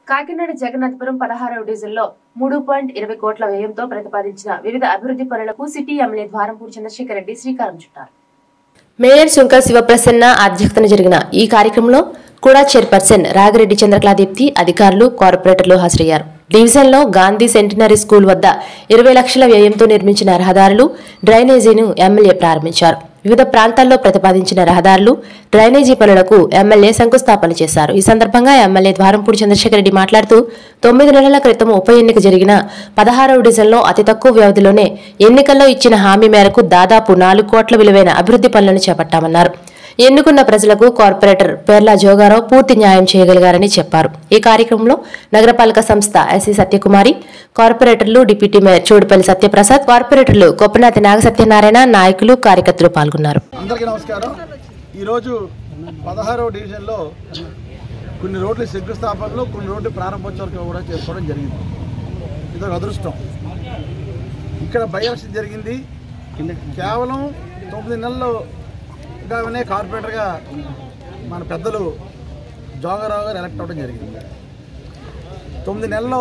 కాకినాడ జగన్నాథపురం పదహారవ డివిజన్లో మూడు పాయింట్ ఇరవై కోట్ల వ్యయంతో ప్రతిపాదించిన వివిధ అభివృద్ధి పనులకు సిటీ ఎమ్మెల్యే ద్వారంపూడి చంద్రశేఖర్ రెడ్డి శ్రీకారం చుట్టారు మేయర్ శుంకర్ శివప్రసన్న అధ్యక్షతన జరిగిన ఈ కార్యక్రమంలో కూడా చైర్పర్సన్ రాగిరెడ్డి చంద్రకళాదీప్తి అధికారులు కార్పొరేటర్లు హాజరయ్యారు డివిజన్లో గాంధీ సెంటినరీ స్కూల్ వద్ద ఇరవై లక్షల వ్యయంతో నిర్మించిన రహదారులు డ్రైనేజీను ఎమ్మెల్యే ప్రారంభించారు వివిధ ప్రాంతాల్లో ప్రతిపాదించిన రహదారులు డ్రైనేజీ పనులకు ఎమ్మెల్యే శంకుస్థాపన చేశారు ఈ సందర్భంగా ఎమ్మెల్యే ద్వారంపూడి చంద్రశేఖర్ రెడ్డి మాట్లాడుతూ తొమ్మిది నెలల క్రితం ఉప ఎన్నిక జరిగిన పదహారవ డివిజన్లో అతి తక్కువ వ్యవధిలోనే ఎన్నికల్లో ఇచ్చిన హామీ మేరకు దాదాపు నాలుగు కోట్ల విలువైన అభివృద్ధి పనులను చేపట్టామన్నారు ఎన్నుకున్న ప్రజలకు కార్పొరేటర్ పేర్ల జోగారావు పూర్తి న్యాయం చేయగలిగారని చెప్పారు ఈ కార్యక్రమంలో నగరపాలక సంస్థ ఎస్సీ సత్యకుమారి కార్పొరేటర్లు డిప్యూటీ మేయర్ చోడుపల్లి సత్యప్రసాద్ కార్పొరేటర్లు కొప్పనాతి నాగ సత్యనారాయణ నాయకులు కార్యకర్తలు పాల్గొన్నారు అందరికీ నమస్కారం ఈరోజు పదహారవ డివిజన్లో కొన్ని రోడ్లు శంకుస్థాపనలు కొన్ని రోడ్లు ప్రారంభోత్సవాలు కూడా చేసుకోవడం జరిగింది ఇది ఒక అదృష్టం ఇక్కడ బై ఎలక్షన్ జరిగింది కేవలం తొమ్మిది నెలలుగానే కార్పొరేటర్గా మన పెద్దలు జోగారావు గారు ఎలక్ట్ అవ్వడం జరిగింది తొమ్మిది నెలల్లో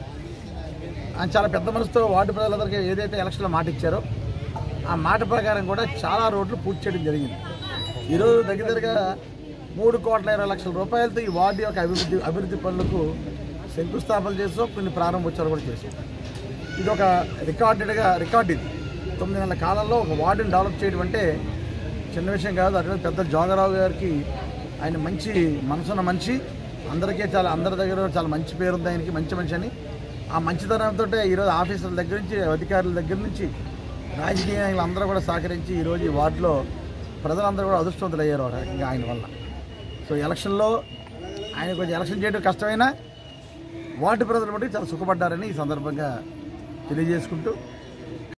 ఆయన చాలా పెద్ద మనసుతో వార్డు ప్రజలందరికీ ఏదైతే ఎలక్షన్లో మాట ఇచ్చారో ఆ మాట ప్రకారం కూడా చాలా రోడ్లు పూర్తి చేయడం జరిగింది ఈరోజు దగ్గర దగ్గరగా మూడు కోట్ల ఇరవై లక్షల రూపాయలతో ఈ వార్డు యొక్క అభివృద్ధి అభివృద్ధి పనులకు శంకుస్థాపన చేసాం కొన్ని ప్రారంభోత్సవాలు కూడా చేసాం ఇది ఒక రికార్డెడ్గా రికార్డ్ ఇది తొమ్మిది నెలల కాలంలో ఒక వార్డుని డెవలప్ చేయడం అంటే చిన్న విషయం కాదు అటు పెద్ద జోగరావు గారికి ఆయన మంచి మనసున్న మనిషి అందరికీ చాలా అందరి దగ్గర చాలా మంచి పేరు ఉంది ఆయనకి మంచి మనిషి అని ఆ మంచితనంతో ఈరోజు ఆఫీసర్ల దగ్గర నుంచి అధికారుల దగ్గర నుంచి రాజకీయ నాయకులు అందరూ కూడా సహకరించి ఈరోజు ఈ వార్డులో ప్రజలందరూ కూడా అదృష్టవంతులు అయ్యారు ఆ రకంగా ఆయన వల్ల సో ఎలక్షన్లో ఆయన కొంచెం ఎలక్షన్ చేయడం కష్టమైనా వార్డు ప్రజలు బట్టి చాలా సుఖపడ్డారని ఈ సందర్భంగా తెలియజేసుకుంటూ